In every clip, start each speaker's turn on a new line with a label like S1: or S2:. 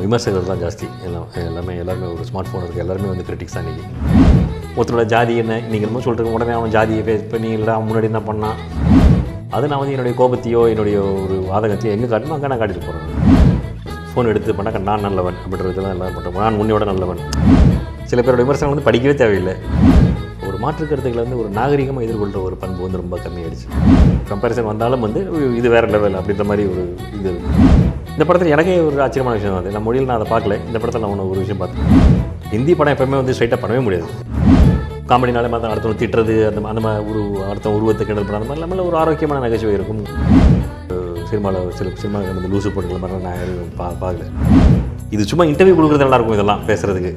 S1: விமர்சகர்கள் தான் ஜாஸ்தி எல்லாம் எல்லாமே எல்லாருமே ஒரு ஸ்மார்ட் ஃபோன் இருக்குது எல்லாருமே வந்து கிரிட்டிக்ஸ் தான் இன்றைக்கி ஒருத்தரோட ஜாதி என்ன நீங்கள் என்னமோ சொல்கிறீங்க உடனே அவன் ஜாதியை ஃபேஸ் பண்ணி இல்லைடா அவன் முன்னாடி என்ன பண்ணான் அது நான் வந்து என்னுடைய கோபத்தையோ என்னுடைய ஒரு வாதகத்தையோ எங்கே காட்டணும் அங்கே நான் காட்டிட்டு போகிறேன் ஃபோன் எடுத்து பண்ணாக்க நான் நல்லவன் அப்படின்றதுலாம் எல்லாம் பண்ணுறோம் நான் உன்னையோட நல்லவன் சில பேரோட விமர்சனம் வந்து படிக்கவே தேவையில்லை ஒரு மாற்று கருத்துக்களை வந்து ஒரு நாகரிகமாக எதிர்கொள்கிற ஒரு பண்பு வந்து ரொம்ப கம்மியாயிடுச்சு கம்பேரிசன் வந்தாலும் வந்து இது வேறு லெவல் அப்படின்ற மாதிரி ஒரு இது இந்த படத்தில் எனக்கே ஒரு ஆச்சரியமான விஷயம் அது நம்ம மொழியில் நான் அதை பார்க்கல இந்த படத்தில் நான் ஒன்று ஒரு விஷயம் பார்த்தேன் ஹிந்தி படம் எப்பவுமே வந்து ஸ்ட்ரைட்டாக பண்ணவே முடியாது காமெடினாலே மற்ற அடுத்தவங்க திட்டுறது அந்த அந்த மாதிரி ஒரு அடுத்த உருவத்தை கிண்டல் பண்ண அந்த மாதிரி இல்லாமல் ஒரு ஆரோக்கியமான நகைச்சுவை இருக்கும் சினிமாவில் சில சினிமா வந்து லூசு போட்டுக்கிற மாதிரி நான் யாரும் பா பார்க்கல இது சும்மா இன்டர்வியூ கொடுக்குறது நல்லா இருக்கும் இதெல்லாம் பேசுறதுக்கு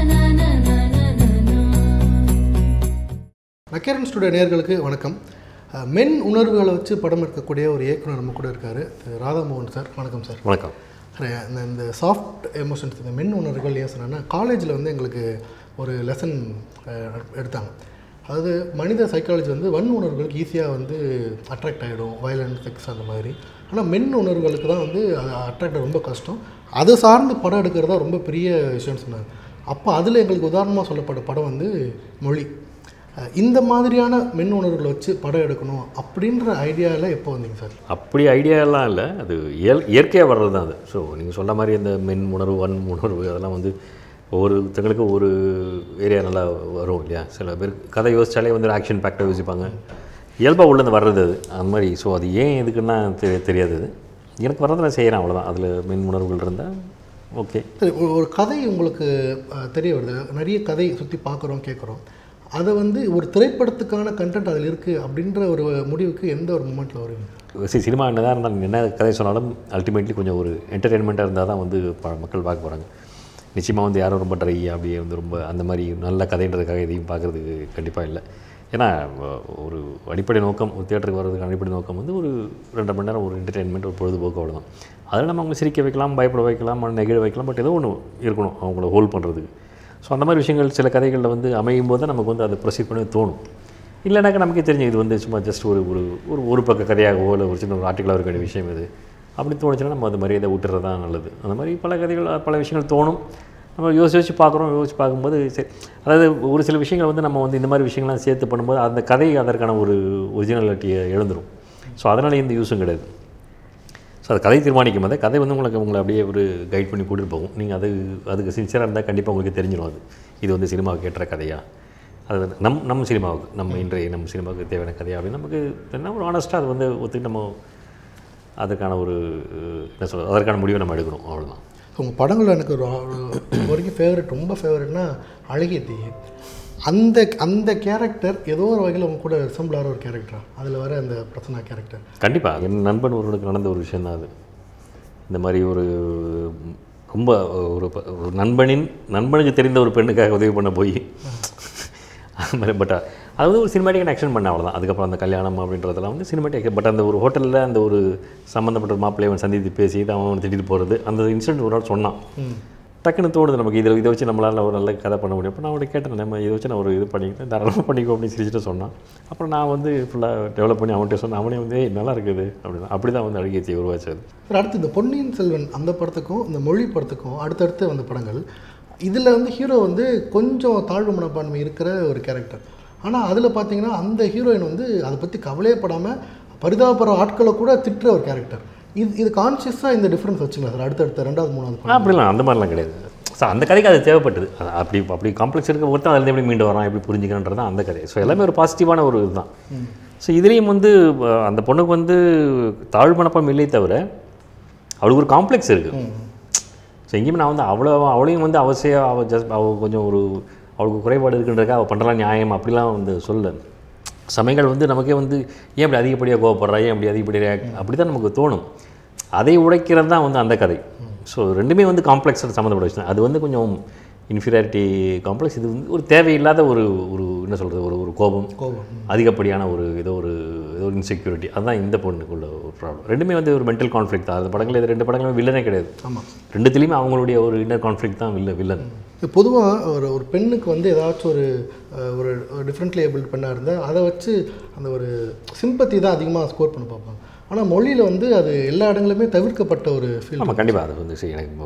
S2: நக்கேரன் ஸ்டுடியோ நேயர்களுக்கு வணக்கம் அஹ், மென் உணர்வுகளை வச்சு படம் எடுக்கக்கூடிய ஒரு இயக்குனர் நம்ம கூட இருக்காரு திரு ராதாமோகன் சார் வணக்கம் சார்
S1: வணக்கம்
S2: சார் இந்த இந்த சாஃப்ட் எமோஷன்ஸ் இந்த மென் உணர்வுகள் ஏன் சொன்னேன்னா காலேஜில் வந்து எங்களுக்கு ஒரு லெசன் எடுத்தாங்க அதாவது மனித சைக்காலஜி வந்து வன் உணர்வுகளுக்கு ஈஸியாக வந்து அட்ராக்ட் ஆகிடும் வயலண்ட் செக்ஸ் அந்த மாதிரி ஆனால் மென் உணர்வுகளுக்கு தான் வந்து அது அட்ராக்ட் ரொம்ப கஷ்டம் அதை சார்ந்து படம் எடுக்கிறது தான் ரொம்ப பெரிய விஷயம்னு சொன்னாங்க அப்போ அதில் எங்களுக்கு உதாரணமாக சொல்லப்பட்ட படம் வந்து மொழி அஹ் இந்த மாதிரியான மென் உணர்வுகளை வச்சு படம் எடுக்கணும் அப்படின்ற ஐடியாவில் எப்போ வந்தீங்க சார்
S1: அப்படி ஐடியாலாம் இல்லை அது இயல் இயற்கையாக வர்றது தான் அது ஸோ நீங்கள் சொன்ன மாதிரி இந்த மென் உணர்வு வன் உணர்வு அதெல்லாம் வந்து ஒவ்வொருத்தங்களுக்கு ஒரு ஏரியா நல்லா வரும் இல்லையா சில பேர் கதை யோசிச்சாலே வந்து ஆக்ஷன் பேக்டாக யோசிப்பாங்க இயல்பாக உள்ளது வர்றது அது அந்த மாதிரி ஸோ அது ஏன் எதுக்குன்னா தெரிய தெரியாது அது எனக்கு வர்றதை நான் செய்கிறேன் அவ்வளோதான் அதில் மென் உணர்வுகள் இருந்தால் ஓகே
S2: சரி ஒரு- ஒரு கதை உங்களுக்கு அஹ், தெரிய வருது நிறைய கதை சுற்றி பார்க்குறோம் கேட்குறோம் அதை வந்து ஒரு திரைப்படத்துக்கான கண்டென்ட் அதில் இருக்குது அப்படின்ற ஒரு முடிவுக்கு எந்த ஒரு மூமெண்ட்டில் வருவீங்க
S1: சரி சினிமா என்னதான் இருந்தாலும் என்ன கதை சொன்னாலும் அல்டிமேட்லி கொஞ்சம் ஒரு என்டர்டெயின்மெண்ட்டாக இருந்தால் தான் வந்து ப- மக்கள் பார்க்க போகிறாங்க நிச்சயமாக வந்து யாரும் ரொம்ப ட்ரை அப்படியே வந்து ரொம்ப அந்த மாதிரி நல்ல கதைன்றதுக்காக எதையும் பார்க்குறதுக்கு கண்டிப்பாக இல்லை ஏன்னா வ- ஒரு அடிப்படை நோக்கம் ஒரு தியேட்டருக்கு வர்றதுக்கு அடிப்படை நோக்கம் வந்து ஒரு ரெண்டரை மணி நேரம் ஒரு என்டர்டெயின்மெண்ட் ஒரு பொழுதுபோக்கு அவ்வளோதான் அதில் நம்ம அவங்க சிரிக்க வைக்கலாம் பயப்பட வைக்கலாம் மன நெகிழ வைக்கலாம் பட் ஏதோ ஒன்று இருக்கணும் அவங்கள ஹோல்ட் பண்ணுறதுக்கு ஸோ அந்த மாதிரி விஷயங்கள் சில கதைகளில் வந்து அமையும் போது தான் நமக்கு வந்து அதை ப்ரொசீட் பண்ண தோணும் இல்லைனாக்கா நமக்கே தெரிஞ்சு இது வந்து சும்மா ஜஸ்ட் ஒரு ஒரு ஒரு ஒரு பக்க கதையாகவோ இல்லை ஒரு சின்ன ஒரு ஆர்டிக்கலாக இருக்க வேண்டிய விஷயம் இது அப்படி தோணுச்சுன்னா நம்ம அது மரியாதை விட்டுறது தான் நல்லது அந்த மாதிரி பல கதைகள் பல விஷயங்கள் தோணும் நம்ம யோசிச்சு யோசிச்சு பார்க்குறோம் யோசிச்சு பார்க்கும்போது சரி அதாவது ஒரு சில விஷயங்கள் வந்து நம்ம வந்து இந்த மாதிரி விஷயங்கள்லாம் சேர்த்து பண்ணும்போது அந்த கதை அதற்கான ஒரு ஒரிஜினாலிட்டியை எழுந்துரும் ஸோ அதனால் எந்த யூஸும் கிடையாது ஸோ அது கதை தீர்மானிக்கும் போது கதை வந்து உங்களுக்கு உங்களை அப்படியே ஒரு கைட் பண்ணி கூட்டிட்டு போகும் நீங்கள் அது அதுக்கு சின்சியராக இருந்தால் கண்டிப்பாக உங்களுக்கு தெரிஞ்சிடும் அது இது வந்து சினிமாவுக்கு ஏற்ற கதையா அது வந்து நம் நம்ம சினிமாவுக்கு நம்ம இன்றைய நம்ம சினிமாவுக்கு தேவையான கதையா அப்படின்னு நமக்கு என்ன ஒரு ஆனஸ்ட்டாக அது வந்து ஒத்துக்கிட்டு நம்ம அதுக்கான ஒரு என்ன சொல்றது அதற்கான முடிவை நம்ம எடுக்கணும் அவ்வளோதான்
S2: உங்கள் படங்கள் எனக்கு ஒரு ஒரு- இது வரைக்கும் ஃபேவரட் ரொம்ப ஃபேவரட்னா அழகிய தீ அந்த அந்த கேரக்டர் ஏதோ ஒரு வகையில் உங்க கூட ரிசம்பிள் ஆகிற ஒரு கேரக்டரா அதில் வர அந்த பிரச்சனை கேரக்டர்
S1: கண்டிப்பாக என் நண்பன் ஒருவனுக்கு நடந்த ஒரு விஷயம் தான் அது இந்த மாதிரி ஒரு ரொம்ப ஒரு ப- ஒரு நண்பனின் நண்பனுக்கு தெரிந்த ஒரு பெண்ணுக்காக உதவி பண்ண போய் அது மாதிரி பட் அது வந்து ஒரு சினிமாட்டிக் ஆக்ஷன் பண்ண அவ்வளோதான் அதுக்கப்புறம் அந்த கல்யாணம் அப்படின்றதெல்லாம் வந்து சினிமாட்டிக் பட் அந்த ஒரு ஹோட்டலில் அந்த ஒரு சம்மந்தப்பட்ட ஒரு மாப்பிள்ளையை அவன் சந்தித்து பேசி அவன் அவனை திட்டிட்டு போகிறது அந்த இன்சிடென்ட் ஒரு நாள் சொன்னான் டக்குன்னு தோணுது நமக்கு இதில் இதை வச்சு நம்மளால் ஒரு நல்ல கதை பண்ண முடியும் அப்போ நான் அவனை கேட்டேன் நம்ம இதை வச்சு நான் ஒரு இது பண்ணிக்கிட்டேன் தாராளமாக பண்ணிக்கோ அப்படின்னு சிரிச்சுட்டு சொன்னான் அப்புறம் நான் வந்து ஃபுல்லாக டெவலப் பண்ணி அவன்கிட்ட சொன்னேன் அவனே வந்து "ஏய், நல்லா இருக்குது அப்படின்னா அப்படி தான் வந்து அழகியத்தை உருவாச்சது
S2: சார் அடுத்து இந்த பொன்னியின் செல்வன் அந்த படத்துக்கும் இந்த மொழி படத்துக்கும் அடுத்தடுத்து வந்த படங்கள் இதில் வந்து ஹீரோ வந்து கொஞ்சம் தாழ்வு மனப்பான்மை இருக்கிற ஒரு கேரக்டர் ஆனால் அதில் பார்த்தீங்கன்னா அந்த ஹீரோயின் வந்து அதை பற்றி கவலையே படாமல் பரிதாபப்படுற ஆட்களை கூட திட்டுற ஒரு கேரக்டர் இது இது கான்ஷியஸாக இந்த டிஃப்ரென்ஸ் வச்சுங்களா சார் அடுத்தடுத்த ரெண்டாவது மூணாவது படம்
S1: அப்படிலாம் அந்த மாதிரிலாம் கிடையாது சார் அந்த கதைக்கு அது தேவைப்பட்டது அது அப்படி அப்படி காம்ப்ளெக்ஸ் இருக்க ஒருத்தன் அதுலேருந்து எப்படி மீண்டு வரான் எப்படி புரிஞ்சுக்கிறான்றது தான் அந்த கதை ஸோ எல்லாமே ஒரு பாசிட்டிவான ஒரு இதுதான் ஸோ இதுலேயும் வந்து அஹ், அந்த பொண்ணுக்கு வந்து தாழ்மனப்பம் இல்லை தவிர அவளுக்கு ஒரு காம்ப்ளெக்ஸ் இருக்குது ஸோ எங்கேயுமே நான் வந்து அவ்வளோ அவளையும் வந்து அவசியம் அவள் ஜஸ்ட் அவள் கொஞ்சம் ஒரு அவளுக்கு குறைபாடு இருக்குன்றக்கா அவள் பண்ணுறலாம் நியாயம் அப்படிலாம் வந்து சொல்ல சமயங்கள் வந்து நமக்கே வந்து ஏன் இப்படி அதிகப்படியாக கோவப்படுறா ஏன் இப்படி அதிகப்படியாக அப்படி தான் நமக்கு தோணும் அதை உடைக்கிறது தான் வந்து அந்த கதை ஸோ ரெண்டுமே வந்து காம்ப்ளெக்ஸ் சம்மந்தப்பட்ட விஷயம் அது வந்து கொஞ்சம் இன்ஃபீரியாரிட்டி காம்ப்ளெக்ஸ் இது வந்து ஒரு தேவையில்லாத ஒரு ஒரு என்ன சொல்கிறது ஒரு ஒரு கோபம்
S2: கோபம்
S1: அதிகப்படியான ஒரு ஏதோ ஒரு ஏதோ ஒரு இன்செக்யூரிட்டி அதுதான் இந்த பொண்ணுக்குள்ள ஒரு ப்ராப்ளம் ரெண்டுமே வந்து ஒரு மென்டல் கான்ஃப்ளிக் தான் அந்த படங்கள் இது ரெண்டு படங்களும் வில்லனே கிடையாது
S2: ஆமாம்
S1: ரெண்டுத்துலேயுமே அவங்களுடைய ஒரு இன்னர் கான்ஃப்ளிக் தான் வில்ல வில்லன்
S2: பொதுவாக ஒரு ஒரு பெண்ணுக்கு வந்து ஏதாச்சும் ஒரு அஹ், ஒரு டிஃப்ரெண்ட்லி ஏபிள் பெண்ணாக இருந்தால் அதை வச்சு அந்த ஒரு சிம்பத்தி தான் அதிகமாக ஸ்கோர் பண்ண பார்ப்பாங்க ஆனால் மொழியில் வந்து அது எல்லா இடங்களுமே தவிர்க்கப்பட்ட ஒரு ஃபீல்
S1: ஆமாம் கண்டிப்பாக அது வந்து சரி எனக்கு இப்போ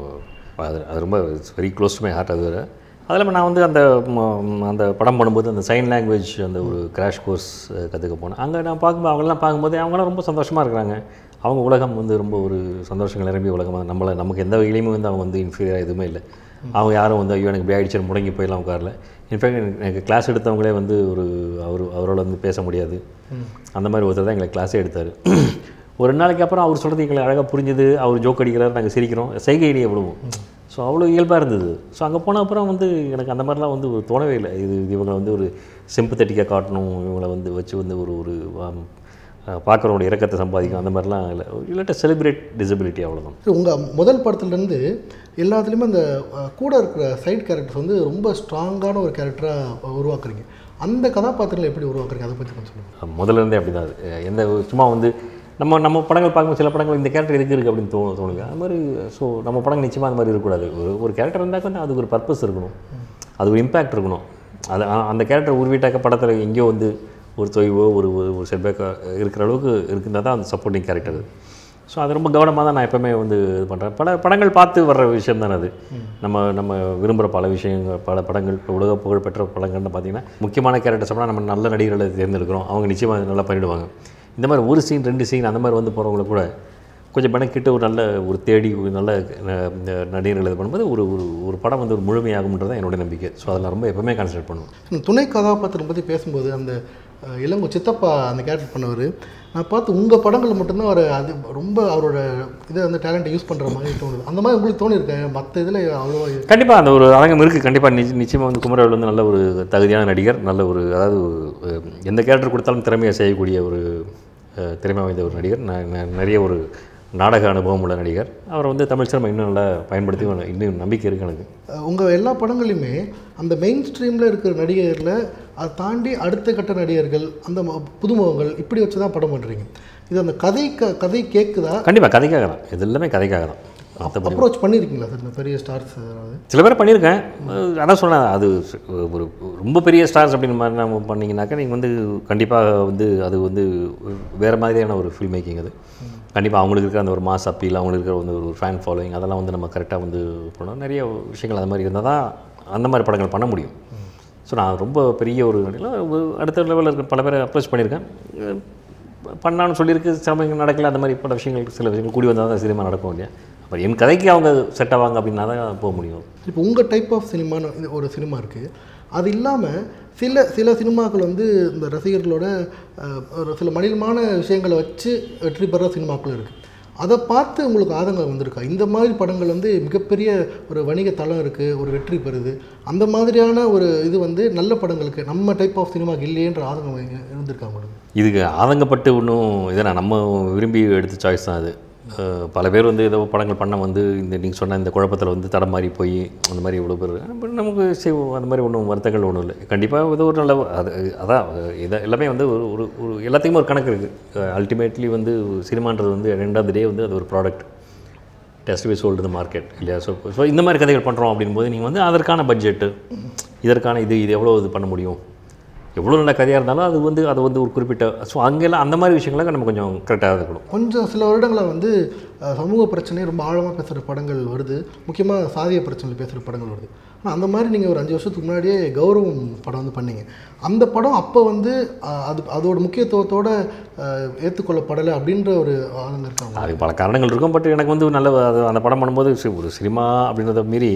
S1: அது அது ரொம்ப very close to my heart அது வேறு அது இல்லாமல் நான் வந்து அந்த ம- அந்த படம் பண்ணும்போது அந்த சைன் லாங்குவேஜ் அந்த ஒரு கிராஷ் கோர்ஸ் கற்றுக்க போனேன் அங்கே நான் பார்க்கும்போது அவங்கெல்லாம் பார்க்கும்போது அவங்களாம் ரொம்ப சந்தோஷமாக இருக்கிறாங்க அவங்க உலகம் வந்து ரொம்ப ஒரு சந்தோஷங்கள் நிரம்பிய உலகமாக நம்மளை நமக்கு எந்த வகையிலையுமே வந்து அவங்க வந்து இன்ஃபீரியராக எதுவுமே இல்லை அவங்க யாரும் வந்து ஐயோ எனக்கு இப்படி ஆயிடுச்சு முடங்கி போயிடலாம் உட்காரல இன்ஃபேக்ட் எனக்கு கிளாஸ் எடுத்தவங்களே வந்து ஒரு அவர் அவரோட வந்து பேச முடியாது அந்த மாதிரி ஒருத்தர் தான் எங்களுக்கு கிளாஸே எடுத்தார் ஒரு நாளைக்கு அப்புறம் அவர் சொல்கிறது எங்களுக்கு அழகாக புரிஞ்சுது அவர் ஜோக் அடிக்கிறார் நாங்கள் சிரிக்கிறோம் செய்கையிலேயே விடுவோம் ஸோ அவ்வளோ இயல்பாக இருந்தது ஸோ அங்கே போன அப்புறம் வந்து எனக்கு அந்த மாதிரிலாம் வந்து ஒரு தோணவே இல்லை இது இவங்களை வந்து ஒரு சிம்பத்தட்டிக்காக காட்டணும் இவங்களை வந்து வச்சு வந்து ஒரு ஒரு பார்க்குறவங்களோட இறக்கத்தை சம்பாதிக்கணும் அந்த மாதிரிலாம் இல்லை இல்லாட்ட செலிப்ரேட் டிசபிலிட்டி அவ்வளோதான்
S2: உங்கள் முதல் படத்துலேருந்து எல்லாத்துலேயுமே அந்த அஹ், கூட இருக்கிற சைடு கேரக்டர்ஸ் வந்து ரொம்ப ஸ்ட்ராங்கான ஒரு கேரக்டராக உருவாக்குறீங்க அந்த கதாபாத்திரங்களை எப்படி உருவாக்குறீங்க அதை பற்றி கொஞ்சம் சொல்லுங்கள்
S1: முதல்ல இருந்தே அப்படி தான் அது அஹ் எந்த ஒரு- சும்மா வந்து நம்ம நம்ம படங்கள் பார்க்கும்போது சில படங்கள் இந்த கேரக்டர் எதுக்கு இருக்குது அப்படின்னு தோணு தோணுங்க அது மாதிரி ஸோ நம்ம படங்கள் நிச்சயமாக அந்த மாதிரி இருக்கக்கூடாது ஒரு ஒரு கேரக்டர் இருந்தால் வந்து அதுக்கு ஒரு பர்பஸ் இருக்கணும் அது ஒரு இம்பேக்ட் இருக்கணும் அது அ- அந்த கேரக்டர் உருவிட்டாக்க படத்தில் எங்கேயோ வந்து ஒரு தொய்வோ ஒரு ஒரு- ஒரு செட்பேக்காக இருக்கிற அளவுக்கு இருக்குன்னா தான் அந்த சப்போர்ட்டிங் கேரக்டர் ஸோ அது ரொம்ப கவனமாக தான் நான் எப்போவுமே வந்து இது பண்ணுறேன் பல படங்கள் பார்த்து வர்ற விஷயம் தானே அது நம்ம நம்ம விரும்புகிற பல விஷயங்கள் பல படங்கள் இப்போ உலக புகழ்பெற்ற படங்கள்னு பார்த்தீங்கன்னா முக்கியமான கேரக்டர்ஸ் அப்படின்னா நம்ம நல்ல நடிகர்களை தேர்ந்தெடுக்கிறோம் அவங்க நிச்சயமாக நல்லா பண்ணிடுவாங்க இந்த மாதிரி ஒரு சீன் ரெண்டு சீன் அந்த மாதிரி வந்து போகிறவங்கள கூட கொஞ்சம் மெனக்கிட்டு ஒரு நல்ல ஒரு தேடி ஒரு நல்ல அஹ், இந்த நடிகர்கள் இது பண்ணும்போது ஒரு ஒரு ஒரு படம் வந்து ஒரு முழுமையாகும்ன்றது தான் என்னோட நம்பிக்கை ஸோ அதில் ரொம்ப எப்பவுமே கான்சன்ட்ரேட் பண்ணுவேன்
S2: இந்த துணை கதாபாத்திரம் பற்றி பேசும்போது அந்த அஹ், இளங்கோ சித்தப்பா அந்த கேரக்டர் பண்ணவர் நான் பார்த்து உங்கள் படங்கள் மட்டும்தான் அவர் அது ரொம்ப அவரோட இதை வந்து டேலண்ட்டை யூஸ் பண்ணுற மாதிரி தோணுது அந்த மாதிரி உங்களுக்கு தோணிருக்கேன் மற்ற இதில் அவ்வளோ
S1: கண்டிப்பாக அந்த ஒரு அரங்கம் இருக்குது கண்டிப்பாக நிச்ச நிச்சயமாக வந்து குமரவேல் வந்து நல்ல ஒரு தகுதியான நடிகர் நல்ல ஒரு அதாவது அஹ், எந்த கேரக்டர் கொடுத்தாலும் திறமையை செய்யக்கூடிய ஒரு அஹ், திறமை வாய்ந்த ஒரு நடிகர் ந- ந- நிறைய ஒரு நாடக அனுபவம் உள்ள நடிகர் அவரை வந்து தமிழ் சினிமா இன்னும் நல்லா பயன்படுத்தி இன்னும் நம்பிக்கை இருக்குது எனக்கு
S2: உங்கள் எல்லா படங்களையுமே அந்த மெயின் ஸ்ட்ரீமில் இருக்கிற நடிகர்களை அதை தாண்டி அடுத்த கட்ட நடிகர்கள் அந்த ம- புதுமுகங்கள் இப்படி வச்சு தான் படம் பண்ணுறீங்க இது அந்த கதை க கதை கேட்குதா
S1: கண்டிப்பாக கதைக்காக தான் இது எல்லாமே கதைக்காக தான் மற்றபடி
S2: அப்ரோச் பண்ணியிருக்கீங்களா சார் இந்த பெரிய ஸ்டார்ஸ் ஏதாவது
S1: சில பேர் பண்ணியிருக்கேன் அஹ் அதான் சொன்னேன் அது ச- ஒரு ரொம்ப பெரிய ஸ்டார்ஸ் அப்படின்னு மாதிரி நம்ம பண்ணிங்கனாக்கா நீங்கள் வந்து கண்டிப்பாக வந்து அது வந்து வேறு மாதிரியான ஒரு ஃபில்ம் மேக்கிங் அது கண்டிப்பாக அவங்களுக்கு இருக்கிற அந்த ஒரு மாஸ் அப்பீல் அவங்களுக்கு இருக்கிற வந்து ஒரு ஃபேன் ஃபாலோயிங் அதெல்லாம் வந்து நம்ம கரெக்டாக வந்து பண்ணோம் நிறைய விஷயங்கள் அது மாதிரி இருந்தால் தான் அந்த மாதிரி படங்கள் பண்ண முடியும் ஸோ நான் ரொம்ப பெரிய ஒரு நடிகர் ஒரு அடுத்த லெவலில் இருக்க பல பேரை அப்ரோச் பண்ணியிருக்கேன் அஹ் பண்ணான்னு சொல்லியிருக்கு சமயங்கள் நடக்கல அந்த மாதிரி பல விஷயங்கள் சில விஷயங்கள் கூடி வந்தால் தான் சினிமா நடக்கும் இல்லையா அப்புறம் என் கதைக்கு அவங்க செட் ஆவாங்க அப்படின்னா தான் போக முடியும்
S2: இப்போ உங்கள் டைப் ஆஃப் சினிமான்னு இது ஒரு சினிமா இருக்குது அது இல்லாமல் சில சில சினிமாக்கள் வந்து இந்த ரசிகர்களோட அஹ், ஒரு சில மனிதமான விஷயங்களை வச்சு வெற்றி பெற சினிமாக்கள் இருக்குது அதை பார்த்து உங்களுக்கு ஆதங்கம் வந்திருக்கா இந்த மாதிரி படங்கள் வந்து மிகப்பெரிய ஒரு வணிக தளம் இருக்குது ஒரு வெற்றி பெறுது அந்த மாதிரியான ஒரு இது வந்து நல்ல படங்களுக்கு நம்ம டைப் ஆஃப் சினிமாக்கு இல்லையேன்ற ஆதங்கம் இ- இருந்திருக்கா உங்களுக்கு
S1: இதுக்கு ஆதங்கப்பட்டு ஒன்றும் இதை நான் நம்ம விரும்பி எடுத்த சாய்ஸ் தான் அது அஹ் பல பேர் வந்து ஏதோ படங்கள் பண்ண வந்து இந்த நீங்கள் சொன்ன இந்த குழப்பத்தில் வந்து தடம் மாறி போய் அந்த மாதிரி இவ்வளோ பேர் but நமக்கு சரி அந்த மாதிரி ஒன்றும் வருத்தங்கள் ஒன்றும் இல்லை கண்டிப்பாக ஏதோ ஒரு நல்ல அது அதான் இதை எல்லாமே வந்து ஒரு ஒரு ஒரு எல்லாத்துக்குமே ஒரு கணக்கு இருக்குது அல்டிமேட்லி வந்து சினிமான்றது வந்து ரெண்டாவது டே வந்து அது ஒரு product test be sold the market இல்லையா ஸோ ஸோ இந்த மாதிரி கதைகள் பண்ணுறோம் அப்படின்போது நீங்கள் வந்து அதற்கான பட்ஜெட்டு இதற்கான இது இது எவ்வளோ இது பண்ண முடியும் எவ்வளோ நல்ல கதையாக இருந்தாலும் அது வந்து அது வந்து ஒரு குறிப்பிட்ட ஸோ அங்கெல்லாம் அந்த மாதிரி விஷயங்களை நம்ம கொஞ்சம் கரெக்டாக இருக்கணும்
S2: கொஞ்சம் சில வருடங்களா வந்து அஹ், சமூக பிரச்சனை ரொம்ப ஆழமாக பேசுகிற படங்கள் வருது முக்கியமாக சாதிய பிரச்சனை பேசுகிற படங்கள் வருது ஆனால் அந்த மாதிரி நீங்கள் ஒரு அஞ்சு வருஷத்துக்கு முன்னாடியே கௌரவம் படம் வந்து பண்ணீங்க அந்த படம் அப்போ வந்து அஹ், அது அதோட முக்கியத்துவத்தோட அஹ், ஏற்றுக்கொள்ளப்படலை அப்படின்ற ஒரு ஆளுங்க இருக்காங்க
S1: அதுக்கு பல காரணங்கள் இருக்கும் பட் எனக்கு வந்து நல்ல அது அந்த படம் பண்ணும்போது சி- ஒரு சினிமா அப்படின்றத மீறி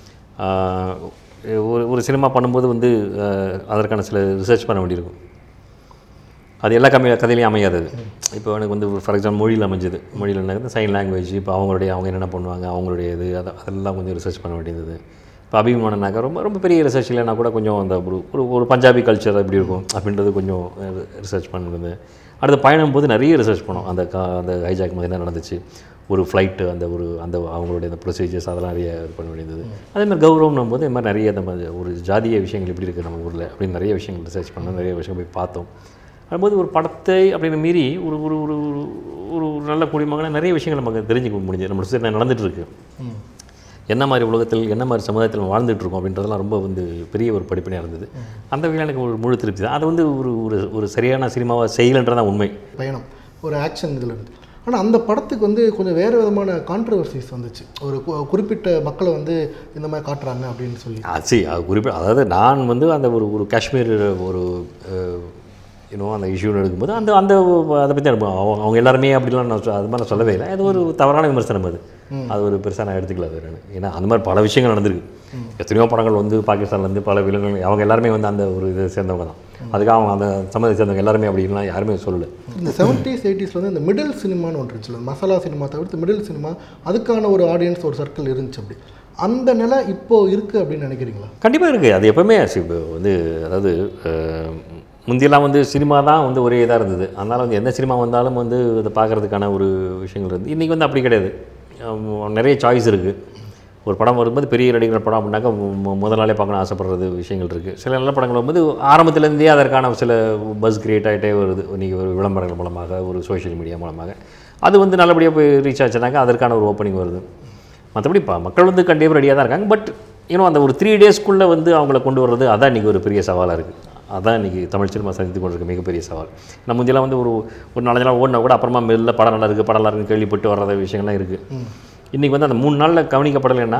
S1: ஆஹ், ஒரு ஒரு சினிமா பண்ணும்போது வந்து ஆஹ், அதற்கான சில ரிசர்ச் பண்ண வேண்டியிருக்கும் அது எல்லா கம்மி கதையிலையும் அமையாதது இப்போ எனக்கு வந்து ஃபார் எக்ஸாம்பிள் மொழியில் அமைஞ்சது மொழியில் என்ன சைன் லாங்குவேஜ் இப்போ அவங்களுடைய அவங்க என்னென்ன பண்ணுவாங்க அவங்களுடைய இது அதை அதெல்லாம் கொஞ்சம் ரிசர்ச் பண்ண வேண்டியது இப்போ அபிமானனாக்கா ரொம்ப ரொம்ப பெரிய ரிசர்ச் இல்லைனா கூட கொஞ்சம் அந்த ஒரு ஒரு ஒரு பஞ்சாபி கல்ச்சர் எப்படி இருக்கும் அப்படின்றது கொஞ்சம் ரிசர்ச் பண்ணுறது அடுத்து பயணம் போது நிறைய ரிசர்ச் பண்ணோம் அந்த கா அந்த ஹைஜாக் மாதிரி என்ன நடந்துச்சு ஒரு ஃப்ளைட்டு அந்த ஒரு அந்த அவங்களுடைய அந்த ப்ரொசீஜர்ஸ் அதெல்லாம் நிறைய இது பண்ண வேண்டியது அதே மாதிரி கௌரவம்னும் போது இந்த மாதிரி நிறைய அந்த மாதிரி ஒரு ஜாதிய விஷயங்கள் எப்படி இருக்குது நம்ம ஊரில் அப்படின்னு நிறைய விஷயங்கள் ரிசர்ச் பண்ணோம் நிறைய விஷயம் போய் பார்த்தோம் அதுபோது ஒரு படத்தை அப்படின்னு மீறி ஒரு ஒரு ஒரு ஒரு- ஒரு நல்ல குடிமகனாக நிறைய விஷயங்கள் நமக்கு தெரிஞ்சுக்க முடிஞ்சது நம்ம சுற்றி நடந்துட்டு இருக்கு என்ன மாதிரி உலகத்தில் என்ன மாதிரி சமுதாயத்தில் நம்ம வாழ்ந்துட்டு இருக்கோம் அப்படின்றதெல்லாம் ரொம்ப வந்து பெரிய ஒரு படிப்பினையாக இருந்தது அந்த வகையில் எனக்கு ஒரு முழு திருப்தி தான் அது வந்து ஒரு ஒரு ஒரு சரியான சினிமாவை செய்யலைன்றதான் உண்மை
S2: பயணம் ஒரு ஆக்ஷன் இதில் இருந்து ஆனால் அந்த படத்துக்கு வந்து கொஞ்சம் வேறு விதமான கான்ட்ரவர்சிஸ் வந்துச்சு ஒரு கு- குறிப்பிட்ட மக்களை வந்து இந்த மாதிரி காட்டுறாங்க அப்படின்னு சொல்லி
S1: ஆச்சு அது குறிப்பிட்ட அதாவது நான் வந்து அந்த ஒரு ஒரு காஷ்மீர் ஒரு இன்னும் அந்த இஷ்யூன்னு எடுக்கும்போது அந்த அந்த அதை பற்றி அவங்க அவங்க எல்லாருமே அப்படிலாம் நான் சொ- அது மாதிரி நான் சொல்லவே இல்லை அது ஒரு தவறான விமர்சனம் அது அது ஒரு பெருசாக நான் எடுத்துக்கல அது நான். ஏன்னா அந்த மாதிரி பல விஷயங்கள் நடந்திருக்கு எத்தனையோ படங்கள் வந்து பாகிஸ்தான்லேருந்து பல விலங்குகள் அவங்க எல்லாருமே வந்து அந்த ஒரு இதை சேர்ந்தவங்க தான் அதுக்காக அவங்க அந்த சம்மந்தத்தை சேர்ந்தவங்க எல்லாருமே அப்படின்லாம் யாருமே சொல்லலை
S2: இந்த செவன்ட்டீஸ் எயிட்டிஸில் வந்து இந்த மிடில் சினிமான்னு ஒன்று இருந்துச்சுல மசாலா சினிமா தவிர்த்து மிடில் சினிமா அதுக்கான ஒரு ஆடியன்ஸ் ஒரு சர்க்கிள் இருந்துச்சு அப்படி அந்த நிலை இப்போ இருக்குது அப்படின்னு நினைக்கிறீங்களா
S1: கண்டிப்பாக இருக்குது அது எப்போவுமே சி- இப்போ வந்து அதாவது அஹ், முந்தியெல்லாம் வந்து சினிமா தான் வந்து ஒரே இதாக இருந்தது அதனால் வந்து எந்த சினிமா வந்தாலும் வந்து அதை பார்க்குறதுக்கான ஒரு விஷயங்கள் இருந்து இன்றைக்கி வந்து அப்படி கிடையாது அஹ், நிறைய சாய்ஸ் இருக்குது ஒரு படம் வரும்போது பெரிய நடிகர் படம் அப்படின்னாக்கா மு- மு- முதல் நாளே பார்க்கணும் ஆசைப்படுறது விஷயங்கள் இருக்குது சில நல்ல படங்கள் வரும்போது ஆரம்பத்துலேருந்தே அதற்கான சில பஸ் கிரியேட் ஆகிட்டே வருது இன்றைக்கி ஒரு விளம்பரங்கள் மூலமாக ஒரு சோஷியல் மீடியா மூலமாக அது வந்து நல்லபடியாக போய் ரீச் ஆச்சுனாக்கா அதற்கான ஒரு ஓப்பனிங் வருது மற்றபடி பா மக்கள் வந்து கண்டிப்பாக ரெடியாக தான் இருக்காங்க பட் இன்னும் அந்த ஒரு த்ரீ டேஸ்க்குள்ளே வந்து அவங்கள கொண்டு வர்றது அதான் இன்றைக்கி ஒரு பெரிய சவாலாக இருக்குது அதான் இன்றைக்கி தமிழ் சினிமா சந்தித்து கொண்டிருக்க மிகப்பெரிய சவால் நம்ம முந்தியெல்லாம் வந்து ஒரு ஒரு நாலஞ்சு நாள் ஓடினா கூட அப்புறமா மெல்ல படம் நல்லா இருக்குது படம் நல்லா இருக்குன்னு கேள்விப்பட்டு வர்ற விஷயங்கள்லாம் இருக்குது இன்றைக்கி வந்து அந்த மூணு நாளில் கவனிக்கப்படலைன்னா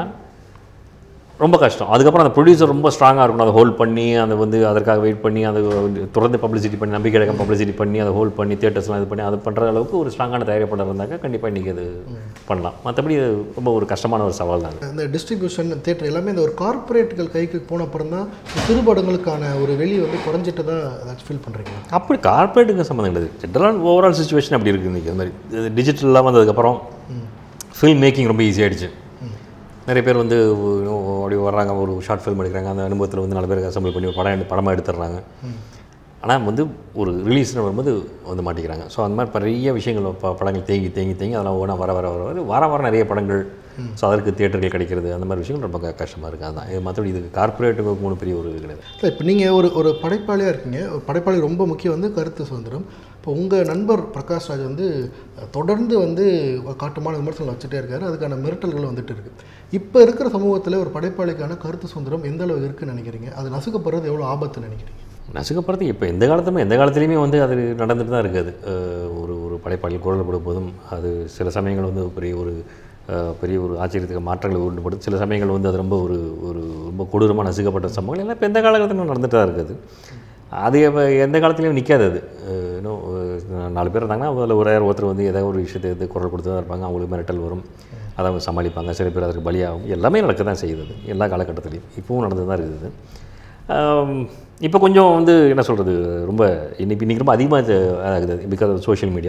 S1: ரொம்ப கஷ்டம் அதுக்கப்புறம் அந்த ப்ரொடியூசர் ரொம்ப ஸ்ட்ராங்காக இருக்கணும் அதை ஹோல்ட் பண்ணி அதை வந்து அதற்காக வெயிட் பண்ணி அதை தொடர்ந்து பப்ளிசிட்டி பண்ணி நம்பிக்கை இழக்கம் பப்ளிசிட்டி பண்ணி அதை ஹோல்ட் பண்ணி தியேட்டர்ஸ்லாம் இது பண்ணி அது பண்ணுற அளவுக்கு ஒரு ஸ்ட்ராங்கான தயாரிப்பாளர் இருந்தாக்கா கண்டிப்பாக இன்றைக்கி அது பண்ணலாம் மற்றபடி இது ரொம்ப ஒரு கஷ்டமான ஒரு சவால் தான் அது.
S2: இந்த டிஸ்ட்ரிபியூஷன் தேட்டர் எல்லாமே இந்த ஒரு கார்ப்பரேட்டுகள் கைக்கு போன அப்புறம் தான் சிறு படங்களுக்கான ஒரு வெளி வந்து குறைஞ்சிட்டு தான் ஏதாச்சும் ஃபீல் பண்ணுறீங்க
S1: அப்படி கார்ப்பரேட்டுக்கு சம்மந்தம் கிடையாது ஜென்ரலாக ஓவரால் சுச்சுவேஷன் அப்படி இருக்குது இன்றைக்கி அது மாதிரி டிஜிட்டல்லாம் வந்ததுக்கப்புறம் ஃபில்ம் மேக்கிங் ரொம்ப ஈஸியாகிடுச்சு நிறைய பேர் வந்து இன்னும் அப்படி வர்றாங்க ஒரு ஷார்ட் ஃபில்ம் எடுக்கிறாங்க அந்த அனுபவத்தில் வந்து நல்ல பேருக்கு அசம்பிள் பண்ணி ஒரு படம் எடுத்து படமாக எடுத்துடுறாங்க ஆனால் வந்து ஒரு ரிலீஸ்னு வரும்போது வந்து மாட்டிக்கிறாங்க ஸோ அந்த மாதிரி நிறைய விஷயங்கள் ப படங்கள் தேங்கி தேங்கி தேங்கி அதெல்லாம் ஒவ்வொன்றா வர வர வர வர வார வாரம் நிறைய படங்கள் ஸோ அதற்கு தியேட்டர்கள் கிடைக்கிறது அந்த மாதிரி விஷயங்கள் ரொம்ப க- கஷ்டமாக இருக்குது அதுதான் இது மற்றபடி இது கார்ப்பரேட்டுக்கு மூணு பெரிய ஒரு இது கிடையாது
S2: சார் இப்போ நீங்கள் ஒரு ஒரு படைப்பாளியாக இருக்கீங்க ஒரு படைப்பாளி ரொம்ப முக்கியம் வந்து கருத்து சுதந்திரம் இப்போ உங்கள் நண்பர் பிரகாஷ் ராஜ் வந்து அஹ், தொடர்ந்து வந்து ஒரு காட்டுமான விமர்சனம் வச்சுட்டே இருக்காரு அதுக்கான மிரட்டல்கள் வந்துட்டு இருக்கு இப்போ இருக்கிற சமூகத்தில் ஒரு படைப்பாளிக்கான கருத்து சுதந்திரம் எந்த அளவு இருக்குன்னு நினைக்கிறீங்க அது நசுக்கப்படுறது எவ்வளோ ஆபத்துன்னு நினைக்கிறீங்க
S1: நசுக்கப்படுறது இப்போ எந்த காலத்துமே எந்த காலத்துலேயுமே வந்து அது நடந்துட்டு தான் இருக்குது அஹ் ஒரு ஒரு படைப்பாளி குரல் கொடுக்கும் போதும் அது சில சமயங்கள் வந்து பெரிய ஒரு அஹ், பெரிய ஒரு ஆச்சரியத்துக்கு மாற்றங்களை உண்டுபடுது சில சமயங்கள் வந்து அது ரொம்ப ஒரு ஒரு ரொம்ப கொடூரமாக நசுக்கப்பட்ட சம்பவங்கள் எல்லாம் இப்போ எந்த காலகட்டத்திலும் நடந்துட்டு தான் இருக்குது அது எப்ப எந்த காலத்துலேயும் நிற்காது அது அஹ் இன்னும் அஹ் நாலு பேர் இருந்தாங்கன்னா அதில் ஒரு யார் ஒருத்தர் வந்து ஏதாவது ஒரு விஷயத்தை எடுத்து குரல் கொடுத்து தான் இருப்பாங்க அவங்களுக்கு மிரட்டல் வரும் அதை அவங்க சமாளிப்பாங்க சில பேர் அதற்கு பலியாகும் எல்லாமே நடக்க தான் செய்யுது அது. எல்லா காலகட்டத்திலையும் இப்பவும் நடந்து தான் இருக்குது இப்போ கொஞ்சம் வந்து என்ன சொல்கிறது ரொம்ப இன்னைக்கு இன்றைக்கி ரொம்ப அதிகமாக ஆகுது பிகாஸ் ஆஃப் சோஷியல் மீடியா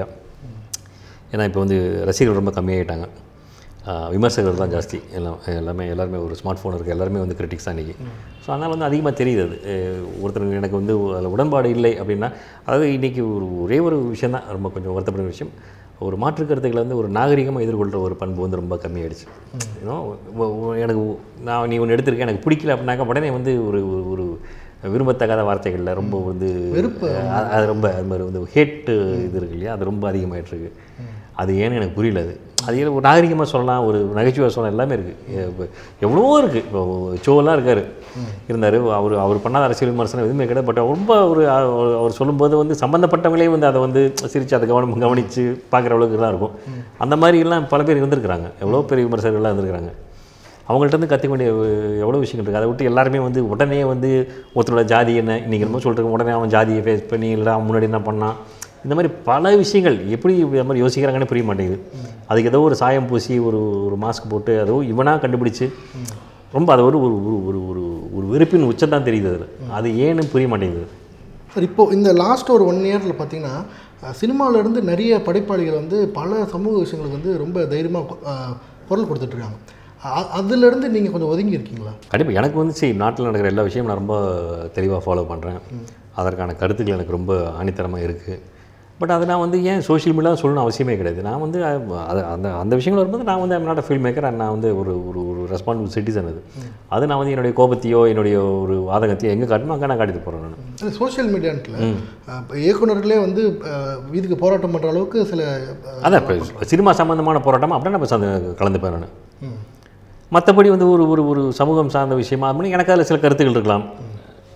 S1: ஏன்னா இப்போ வந்து ரசிகர்கள் ரொம்ப கம்மியாயிட்டாங்க ஆஹ் விமர்சகர்கள் தான் ஜாஸ்தி எல்லாம் எல்லாமே எல்லாருமே ஒரு ஸ்மார்ட் ஃபோன் இருக்குது எல்லாருமே வந்து கிரிட்டிக்ஸ் தான் இன்றைக்கி ஸோ அதனால் வந்து அதிகமாக தெரியுது அது அஹ் ஒருத்தருக்கு எனக்கு வந்து அதில் உடன்பாடு இல்லை அப்படின்னா அதாவது இன்றைக்கி ஒரு ஒரே ஒரு விஷயம் தான் ரொம்ப கொஞ்சம் வருத்தப்படுற விஷயம் ஒரு மாற்று கருத்துக்களை வந்து ஒரு நாகரிகமாக எதிர்கொள்கிற ஒரு பண்பு வந்து ரொம்ப கம்மியாயிடுச்சு ஏன்னா எனக்கு நான் நீ ஒன்று எடுத்திருக்கேன் எனக்கு பிடிக்கல அப்படின்னாக்கா உடனே வந்து ஒரு ஒரு- ஒரு விரும்பத்தகாத வார்த்தைகளில் ரொம்ப வந்து அஹ் அது ரொம்ப அது மாதிரி வந்து ஹேட்டு இது இருக்கு இல்லையா அது ரொம்ப அதிகமாயிட்டு இருக்கு அது ஏன்னு எனக்கு புரியல அது அது ஏன் ஒரு நாகரிகமாக சொல்லலாம் ஒரு நகைச்சுவை சொல்லலாம் எல்லாமே இருக்குது எவ்வளவோ இருக்குது இப்போ சோலாம் இருக்கார் இருந்தார் அவர் அவர் பண்ணாத அரசியல் விமர்சனம் எதுவுமே கிடையாது பட் ரொம்ப ஒரு அவர் அவர் சொல்லும்போது வந்து சம்மந்தப்பட்டவங்களே வந்து அதை வந்து சிரித்து அதை கவனம் கவனித்து பார்க்குற அளவுக்கு தான் இருக்கும் அந்த மாதிரி எல்லாம் பல பேர் இருந்திருக்கிறாங்க எவ்வளோ பெரிய விமர்சகர்கள்லாம் இருந்திருக்கிறாங்க அவங்கள்ட்ட இருந்து கற்றுக்க வேண்டிய எவ்வளோ விஷயங்கள் இருக்குது அதை விட்டு எல்லாருமே வந்து உடனே வந்து ஒருத்தரோட ஜாதி என்ன இன்றைக்கி என்னமோ சொல்லிட்டு உடனே அவன் ஜாதியை ஃபேஸ் பண்ணி இல்லை அவன் முன்னாடி என்ன பண்ணான் இந்த மாதிரி பல விஷயங்கள் எப்படி இந்த மாதிரி யோசிக்கிறாங்கன்னு புரிய மாட்டேங்குது அதுக்கு ஏதோ ஒரு சாயம் பூசி ஒரு ஒரு மாஸ்க் போட்டு அதோ இவனாக கண்டுபிடிச்சு ரொம்ப அது ஒரு ஒரு ஒரு ஒரு ஒரு ஒரு வெறுப்பின் உச்சம் தான் தெரியுது அதில் அது ஏன்னு புரிய மாட்டேங்குது
S2: சார் இப்போ இந்த லாஸ்ட் ஒரு ஒன் இயரில் பார்த்தீங்கன்னா அஹ், சினிமால இருந்து நிறைய படைப்பாளிகள் வந்து பல சமூக விஷயங்களுக்கு வந்து ரொம்ப தைரியமாக குரல் கொடுத்துட்ருக்காங்க அதுலேருந்து நீங்கள் கொஞ்சம் ஒதுங்கி இருக்கீங்களா
S1: கண்டிப்பாக எனக்கு வந்து சரி நாட்டில் நடக்கிற எல்லா விஷயமும் நான் ரொம்ப தெளிவாக ஃபாலோ பண்ணுறேன் அதற்கான கருத்துக்கள் எனக்கு ரொம்ப ஆணித்தரமாக இருக்குது பட் அதை நான் வந்து ஏன் சோஷியல் மீடியாவில் சொல்லணும் அவசியமே கிடையாது நான் வந்து அஹ், அது அந்த அந்த விஷயங்கள் வரும்போது நான் வந்து ஐம் நாட் ஃபில்ம் மேக்கர் நான் வந்து ஒரு ஒரு ஒரு ரெஸ்பான்சிபிள் சிட்டிசன் அது அது நான் வந்து என்னுடைய கோபத்தையோ என்னுடைய ஒரு வாதகத்தையோ எங்கே காட்டணுமோ அங்கே நான் காட்டிட்டு போகிறேன் நான்
S2: சோஷியல் மீடியான்ட்டில் இயக்குனர்களே வந்து அஹ், வீதிக்கு போராட்டம் பண்ணுற அளவுக்கு சில அஹ்,
S1: அதான் இப்போ சினிமா சம்மந்தமான போராட்டம் அப்படியே நம்ம சந்த கலந்துப்பேன் நான் மற்றபடி வந்து ஒரு ஒரு ஒரு சமூகம் சார்ந்த விஷயமா அப்படின்னு எனக்கு அதில் சில கருத்துக்கள் இருக்கலாம்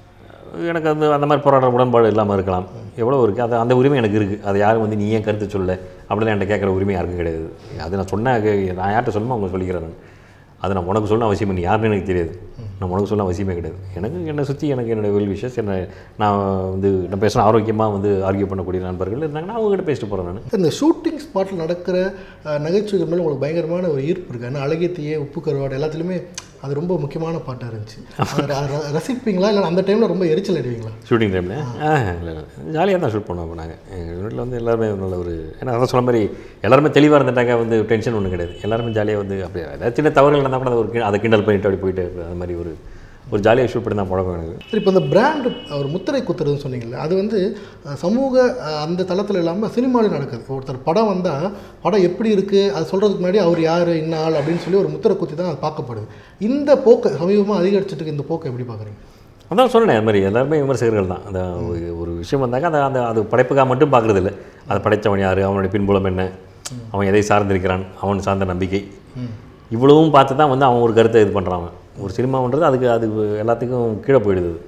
S1: எனக்கு அந்த அந்த மாதிரி போராடுற உடன்பாடு இல்லாமல் இருக்கலாம் எவ்வளோ இருக்குது அது அந்த உரிமை எனக்கு இருக்குது அது யாரும் வந்து நீ ஏன் கருத்து சொல்ல அப்படிலாம் என்கிட்ட கேட்குற உரிமை யாருக்கும் கிடையாது அது நான் சொன்ன நான் யார்கிட்ட சொல்லணுமோ அவங்க சொல்லிக்கிறேன் நான் அது நான் உனக்கு சொல்லணும் அவசியம் நீ யாருன்னு எனக்கு தெரியாது நான் உனக்கு சொல்ல அவசியமே கிடையாது எனக்கு என்னை சுற்றி எனக்கு என்னோடய வெல் விஷஸ் என்ன நான் வந்து நான் பேசுகிற ஆரோக்கியமாக வந்து ஆர்கியூ பண்ணக்கூடிய நண்பர்கள் இருந்தாங்கன்னா அவங்ககிட்ட பேசிட்டு போகிறேன் நான்
S2: இந்த ஷூட்டிங் ஸ்பாட்டில் நடக்கிற அஹ், நகைச்சுவைகள் மேலே உங்களுக்கு பயங்கரமான ஒரு ஈர்ப்பு இருக்குது ஏன்னா அழகிய தீய உப்பு கருவாடு எல்லாத்துலேயுமே அது ரொம்ப முக்கியமான பாட்டாக இருந்துச்சு அதை ர- ர- ரசிப்பீங்களா இல்லை அந்த டைமில் ரொம்ப எரிச்சல் அடிவீங்களா
S1: ஷூட்டிங் டைமில் ஆ இல்லை இல்லை ஜாலியாக தான் ஷூட் பண்ணுவோம் இப்போ நாங்கள் எங்கள் வீட்டில் வந்து எல்லாருமே நல்ல ஒரு ஏன்னா அதான் சொன்ன மாதிரி எல்லாருமே தெளிவாக இருந்துட்டாங்க வந்து டென்ஷன் ஒன்றும் கிடையாது எல்லாருமே ஜாலியாக வந்து அப்படியே ஏதாவது சின்ன தவறுகள் நடந்தால் கூட அதை ஒரு கி- அதை கிண்டல் பண்ணிட்டு அப்படி போயிட்டு அது மாதிரி ஒரு ஒரு ஜாலியாக ஷூட் பண்ணி தான் பழக்கம் எனக்கு
S2: சரி இப்போ இந்த பிராண்டு ஒரு முத்திரை குத்துறதுன்னு சொன்னீங்கல்ல அது வந்து அஹ், சமூக அஹ், அந்த தளத்தில் இல்லாமல் சினிமாவில் நடக்குது ஒருத்தர் படம் வந்தால் படம் எப்படி இருக்குது அது சொல்கிறதுக்கு முன்னாடி அவர் யார் என்ன ஆள் அப்படின்னு சொல்லி ஒரு முத்திரை குத்தி தான் அது பார்க்கப்படுது இந்த போக்கை சமீபமாக அதிகரிச்சுட்டு இருக்க இந்த போக்கை எப்படி பார்க்குறீங்க
S1: அதான் சொன்னேன் அது மாதிரி எல்லாருமே விமர்சகர்கள் தான் அந்த ஒரு- ஒரு விஷயம் வந்தாக்க அதை அந்த அது படைப்புக்காக மட்டும் பார்க்குறது இல்லை அதை படைத்தவன் யார் அவனுடைய பின்புலம் என்ன அவன் எதை சார்ந்திருக்கிறான் அவன் சார்ந்த நம்பிக்கை இவ்வளவும் பார்த்து தான் வந்து அவன் ஒரு கருத்தை இது பண்ணுறான் அவன் ஒரு சினிமான்றது அதுக்கு அது எல்லாத்துக்கும் கீழே போயிடுது அது.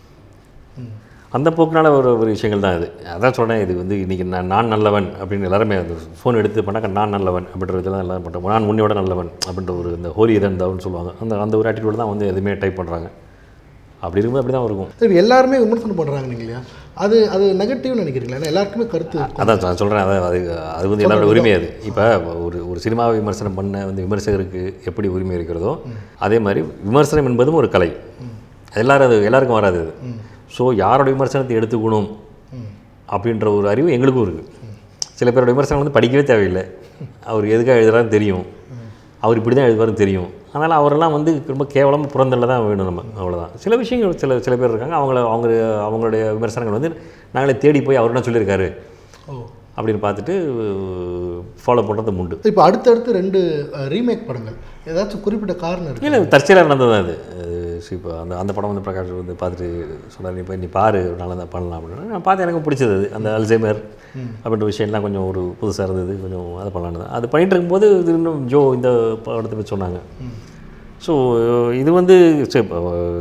S1: அந்த போக்குனால ஒரு ஒரு விஷயங்கள் தான் இது அதான் சொன்னேன் இது வந்து இன்றைக்கி நான் நான் நல்லவன் அப்படின்னு எல்லாருமே அந்த ஃபோன் எடுத்து பண்ணாக்க நான் நல்லவன் அப்படின்ற இதெல்லாம் எல்லாரும் பண்ணுறோம் நான் உன்னையோட நல்லவன் அப்படின்ற ஒரு இந்த ஹோலி இதன் தவன்னு சொல்லுவாங்க அந்த அந்த ஒரு ஆட்டிடியூட் தான் வந்து எதுவுமே டைப் பண்ணுறாங்க அப்படி இருக்கும்போது அப்படி தான் இருக்கும்
S2: சரி எல்லாருமே விமர்சனம் பண்ணுறாங்க இல்லையா அது அது நெகட்டிவ்னு நினைக்கிறீங்களா ஏன்னா எல்லாருக்குமே கருத்து இருக்கும்.
S1: அதான் நான் சொல்கிறேன் அதான் அது அது வந்து எல்லாரோட உரிமை அது இப்போ ஒரு ஒரு சினிமாவை விமர்சனம் பண்ண வந்து விமர்சகருக்கு எப்படி உரிமை இருக்கிறதோ அதே மாதிரி விமர்சனம் என்பதும் ஒரு கலை எல்லாரும் அது எல்லாருக்கும் வராது அது ஸோ யாரோட விமர்சனத்தை எடுத்துக்கணும் அப்படின்ற ஒரு அறிவு எங்களுக்கும் இருக்குது சில பேரோட விமர்சனம் வந்து படிக்கவே தேவையில்லை அவர் எதுக்காக எழுதுறாருன்னு தெரியும் அவர் இப்படி தான் எழுதுவாருன்னு தெரியும் அதனால் அவரெல்லாம் வந்து ரொம்ப கேவலமாக புறந்தள்ள தான் வேணும் நம்ம அவ்வளோதான் சில விஷயங்கள் சில சில பேர் இருக்காங்க அவங்கள அவங்க அவங்களுடைய விமர்சனங்கள் வந்து நாங்களே தேடி போய் அவர் என்ன சொல்லியிருக்காரு
S2: ஓ
S1: அப்படின்னு பார்த்துட்டு ஃபாலோ பண்ணுறது உண்டு
S2: இப்போ அடுத்தடுத்து ரெண்டு ரீமேக் படங்கள் ஏதாச்சும் குறிப்பிட்ட காரணம் இருக்கு
S1: இல்லை தற்செயலாக நடந்தது தான் அது இப்போ அந்த அந்த படம் வந்து பிரகாஷ் வந்து பார்த்துட்டு சொன்னார் நீ போய் நீ பாரு நல்லா தான் பண்ணலாம் அப்படின்னு நான் பார்த்து எனக்கு பிடிச்சது அது அந்த அல்சைமர் அப்படின்ற விஷயம்லாம் கொஞ்சம் ஒரு புதுசாக இருந்தது கொஞ்சம் அதை பண்ணலான்னு அது பண்ணிட்டு இருக்கும்போது இது இன்னும் ஜோ இந்த படத்தை பற்றி சொன்னாங்க ஸோ இது வந்து சரி, இப்போ,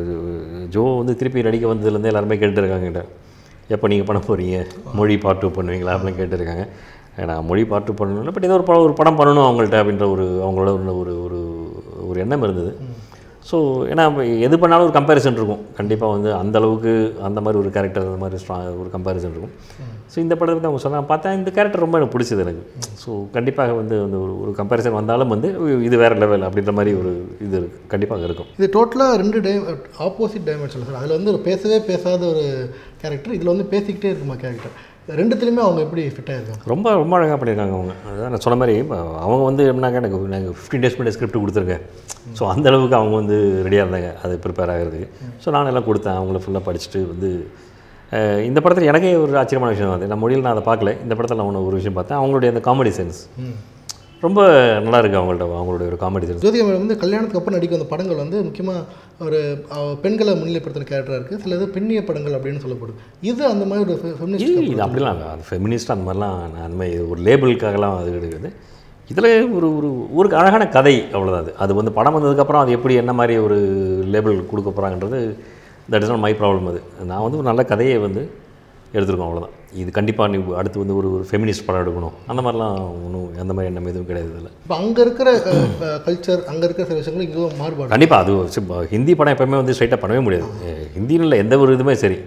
S1: ஜோ வந்து திருப்பி நடிக்க வந்ததுலேருந்து எல்லாருமே கேட்டுட்டு இருக்காங்க என்கிட்ட எப்போ நீங்கள் பண்ண போகிறீங்க மொழி பாட்டு பண்ணுவீங்களா அப்படின்னு கேட்டுருக்காங்க நான் மொழி பாட்டு பண்ணணும் பட் ஏதோ ஒரு படம் ஒரு படம் பண்ணணும் அவங்கள்ட்ட அப்படின்ற ஒரு அவங்களோட ஒரு ஒரு ஒரு ஒரு எண்ணம் இருந்தது ஸோ ஏன்னா எது பண்ணாலும் ஒரு கம்பேரிசன் இருக்கும் கண்டிப்பாக வந்து அந்த அளவுக்கு அந்த மாதிரி ஒரு கேரக்டர் அந்த மாதிரி ஸ்ட்ரா ஒரு கம்பேரிசன் இருக்கும் ஸோ இந்த படத்தை பற்றி அவங்க சொன்னாங்க பார்த்தா இந்த கேரக்டர் ரொம்ப எனக்கு பிடிச்சது எனக்கு ஸோ கண்டிப்பாக வந்து அந்த ஒரு ஒரு கம்பேரிசன் வந்தாலும் வந்து இது வேறு லெவல் அப்படின்ற மாதிரி ஒரு இது இருக்கு கண்டிப்பாக இருக்கும்
S2: இது டோட்டலாக ரெண்டு டை ஆப்போசிட் டைமென்ஷன் சார் அதில் வந்து ஒரு பேசவே பேசாத ஒரு கேரக்டர் இதில் வந்து பேசிக்கிட்டே இருக்குமா கேரக்டர் ரெண்டுத்துலையுமே அவங்க எப்படி ஃபிட் ஆயிருக்காங்க
S1: ரொம்ப ரொம்ப அழகாக பண்ணியிருக்காங்க அவங்க அதான் நான் சொன்ன மாதிரி இப்போ அவங்க வந்து எப்படின்னாக்க எனக்கு நாங்கள் ஃபிஃப்டீன் டேஸ் முன்னாடி ஸ்கிரிப்ட் கொடுத்துருங்க ஸோ அந்த அளவுக்கு அவங்க வந்து ரெடியாக இருந்தாங்க அது ப்ரிப்பேர் ஆகிறதுக்கு ஸோ நான் எல்லாம் கொடுத்தேன் அவங்கள ஃபுல்லாக படிச்சுட்டு வந்து அஹ், இந்த படத்தில் எனக்கே ஒரு ஆச்சரியமான விஷயம் தான் அது நான் மொழியில் நான் அதை பார்க்கல இந்த படத்தில் நான் ஒன்று ஒரு விஷயம் பார்த்தேன் அவங்களுடைய அந்த காமெடி சென்ஸ் ரொம்ப நல்லா இருக்குது அவங்கள்ட்ட அவங்களுடைய ஒரு காமெடி சென்ஸ்
S2: ஜோதிகா மேடம் வந்து கல்யாணத்துக்கு அப்புறம் நடிக்கும் அந்த படங்கள் வந்து முக்கியமாக ஒரு அஹ், பெண்களை முன்னிலைப்படுத்தின கேரக்டராக இருக்குது சில இது பெண்ணிய படங்கள் அப்படின்னு சொல்லப்படுது இது அந்த மாதிரி ஒரு ஃபெமினிஸ்ட்
S1: இது இது அப்படிலாம் இல்லை அது ஃபெமினிஸ்ட் அந்த மாதிரிலாம் நான் அந்த மாதிரி ஒரு லேபிளுக்காகலாம் அது கிடையாது இதில் ஒரு ஒரு ஒரு அழகான கதை அவ்வளோதான் அது அது வந்து படம் வந்ததுக்கப்புறம் அது எப்படி என்ன மாதிரி ஒரு லேபிள் கொடுக்க போகிறாங்கன்றது that is not my problem அது நான் வந்து ஒரு நல்ல கதையை வந்து எடுத்திருக்கோம் அவ்வளோதான் இது கண்டிப்பாக நீ அடுத்து வந்து ஒரு ஒரு ஃபெமினிஸ்ட் படம் எடுக்கணும் அந்த மாதிரிலாம் ஒன்றும் அந்த மாதிரி எண்ணம் எதுவும் கிடையாது இதில்
S2: இப்போ அங்கே இருக்கிற கல்ச்சர் அங்கே இருக்கிற சில விஷயங்கள் இங்கே மாறுபாடு
S1: கண்டிப்பாக அது சி- ப- ஹிந்தி படம் எப்போவுமே வந்து ஸ்ட்ரைட்டாக பண்ணவே முடியாது அஹ் ஹிந்தின்னு இல்லை எந்த ஒரு இதுவுமே சரி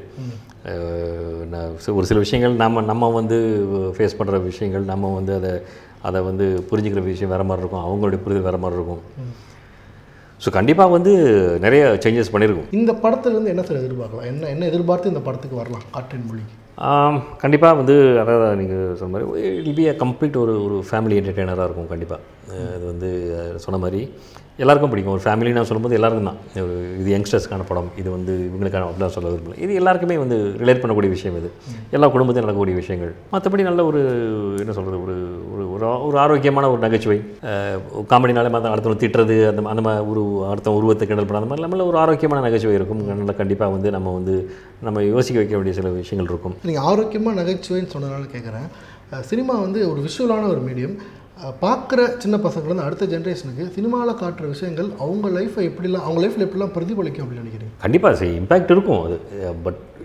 S1: அஹ் நான் சி- ஒரு சில விஷயங்கள் நம்ம நம்ம வந்து ஃபேஸ் பண்ணுற விஷயங்கள் நம்ம வந்து அதை அதை வந்து புரிஞ்சுக்கிற விஷயம் வேறு மாதிரி இருக்கும் அவங்களுடைய புரிதல் வேறு மாதிரி இருக்கும் ஸோ கண்டிப்பாக வந்து நிறைய சேஞ்சஸ் பண்ணியிருக்கோம்
S2: இந்த படத்துலேருந்து என்ன சார் எதிர்பார்க்கலாம் என்ன என்ன எதிர்பார்த்து இந்த படத்துக்கு வரலாம் காற்றின் மொழிக்கு
S1: கண்டிப்பாக வந்து அதாவது நீங்கள் சொன்ன மாதிரி இல் பி அ கம்ப்ளீட் ஒரு ஒரு ஃபேமிலி என்டர்டெய்னராக இருக்கும் கண்டிப்பாக இது வந்து அஹ், சொன்ன மாதிரி எல்லாருக்கும் பிடிக்கும் ஒரு ஃபேமிலி நான் சொல்லும்போது எல்லாருக்கும் தான் ஒரு இது யங்ஸ்டர்ஸ்க்கான படம் இது வந்து இவங்களுக்கான அப்படிலாம் சொல்ல விரும்பல இது எல்லாருக்குமே வந்து ரிலேட் பண்ணக்கூடிய விஷயம் இது எல்லா குடும்பத்தையும் நடக்கக்கூடிய விஷயங்கள் மற்றபடி நல்ல ஒரு என்ன சொல்கிறது ஒரு ஒரு ஒரு ஆ- ஒரு ஆரோக்கியமான ஒரு நகைச்சுவை காமெடினாலே மற்ற அடுத்தவங்க திட்டுறது அந்த மா- அந்த மாதிரி ஒரு அடுத்த உருவத்தை கிண்டல் பண்ண அந்த மாதிரி இல்லாமல் ஒரு ஆரோக்கியமான நகைச்சுவை இருக்கும் நல்லா கண்டிப்பாக வந்து நம்ம வந்து நம்ம யோசிக்க வைக்க வேண்டிய சில விஷயங்கள் இருக்கும்
S2: நீங்கள் ஆரோக்கியமாக நகைச்சுவைன்னு சொன்னதுனால கேட்குறேன் சினிமா வந்து ஒரு விஷுவலான ஒரு மீடியம் பார்க்குற சின்ன பசங்கள்லேருந்து அடுத்த ஜென்ரேஷனுக்கு சினிமாவில் காட்டுற விஷயங்கள் அவங்க லைஃப்பை எப்படிலாம் அவங்க லைஃப்பில் எப்படிலாம் பிரதிபலிக்கும் அப்படின்னு நினைக்கிறீங்க
S1: கண்டிப்பாக சரி இம்பேக்ட் இருக்கும் அது பட்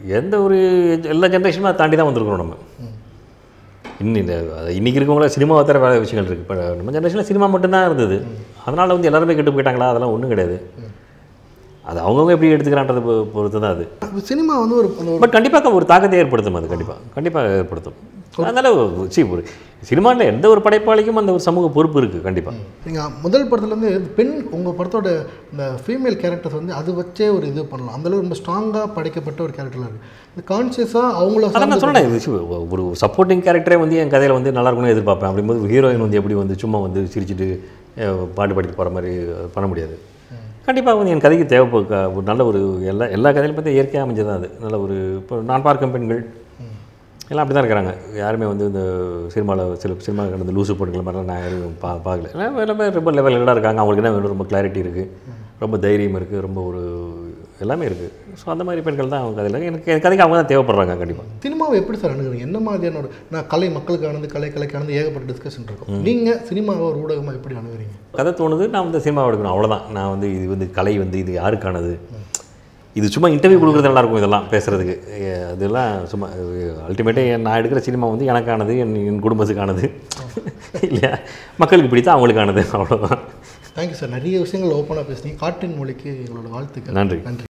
S1: எந்த ஒரு எல்லா ஜென்ரேஷனும் அதை தாண்டி தான் வந்திருக்கிறோம் நம்ம இன்னும் இந்த அது இன்றைக்கி இருக்கவங்கள சினிமாவை தர வேறு விஷயங்கள் இருக்குது இப்போ நம்ம ஜென்ரேஷனில் சினிமா மட்டும்தான் இருந்தது அதனால் வந்து எல்லாருமே கெட்டு போயிட்டாங்களா அதெல்லாம் ஒன்றும் கிடையாது அது அவங்கவுங்க எப்படி எடுத்துக்கிறான்றதை பொ- பொறுத்து தான் அது
S2: சினிமா வந்து ஒரு அந்த ஒரு
S1: பட் கண்டிப்பாக ஒரு தாக்கத்தை ஏற்படுத்தும் அது கண்டிப்பாக கண்டிப்பாக ஏற்படுத்தும் அதனால் சி ஒரு சினிமாவில் எந்த ஒரு படைப்பாளிக்கும் அந்த ஒரு சமூக பொறுப்பு இருக்குது கண்டிப்பாக
S2: நீங்கள் முதல் படத்துலேருந்து பெண் உங்கள் படத்தோட இந்த ஃபீமேல் கேரக்டர்ஸ் வந்து அது வச்சே ஒரு இது பண்ணலாம் அந்தளவு ரொம்ப ஸ்ட்ராங்காக படைக்கப்பட்ட ஒரு கேரக்டரில் இருக்குது இது கான்சியஸாக அவங்கள
S1: அதான் நான் சொன்னேன் இது சி- ஒரு சப்போர்ட்டிங் கேரக்டரே வந்து என் கதையில் வந்து நல்லா இருக்கணும்னு எதிர்பார்ப்பேன் அப்படிங்கும்போது ஹீரோயின் வந்து எப்படி வந்து சும்மா வந்து சிரிச்சிட்டு அஹ், பாட்டு பாடிட்டு போகிற மாதிரி பண்ண முடியாது கண்டிப்பாக வந்து என் கதைக்கு தேவைப்போ க- ஒரு நல்ல ஒரு எல்லா எல்லா கதையிலும் பார்த்து இயற்கையாக அமைஞ்சதான் அது நல்ல ஒரு இப்போ நான் பார்க்கும் பெண்கள் எல்லாம் அப்படி தான் இருக்கிறாங்க யாருமே வந்து இந்த சினிமாவில் சில சினிமா கடந்த லூசு பொண்ணுகள் மாதிரிலாம் நான் யாரும் பா பார்க்கல எல்லாம் எல்லாமே ரொம்ப லெவலில் இருக்காங்க அவங்களுக்கு என்ன வேணும் ரொம்ப கிளாரிட்டி இருக்குது ரொம்ப தைரியம் இருக்குது ரொம்ப ஒரு எல்லாமே இருக்குது ஸோ அந்த மாதிரி பெண்கள் தான் அவங்க கதையில் எனக்கு என் கதைக்கு அவங்க தான் தேவைப்படுறாங்க கண்டிப்பாக
S2: சினிமாவை எப்படி சார் அணுகுறீங்க என்ன மாதிரியான ஒரு நான் கலை மக்களுக்கானது கலை கலைக்கானது ஏகப்பட்ட டிஸ்கஷன் இருக்கும் நீங்கள் சினிமாவை ஒரு ஊடகமாக எப்படி அணுகுறீங்க
S1: கதை தோணுது நான் வந்து சினிமாவை எடுக்கணும் அவ்வளோதான் நான் வந்து இது வந்து கலை வந்து இது யாருக்கானது இது சும்மா இன்டர்வியூ கொடுக்குறது நல்லா இருக்கும் இதெல்லாம் பேசுகிறதுக்கு அதெல்லாம் சும்மா அல்டிமேட்டாக நான் எடுக்கிற சினிமா வந்து எனக்கானது என் என் குடும்பத்துக்கானது இல்லையா மக்களுக்கு பிடித்தா அவங்களுக்கானது அவ்வளோதான்
S2: தேங்க்யூ சார் நிறைய விஷயங்கள் ஓப்பனாக பேசுனீங்க காற்றின் மொழிக்கு எங்களோட வாழ்த்துக்கள்
S1: நன்றி
S2: நன்றி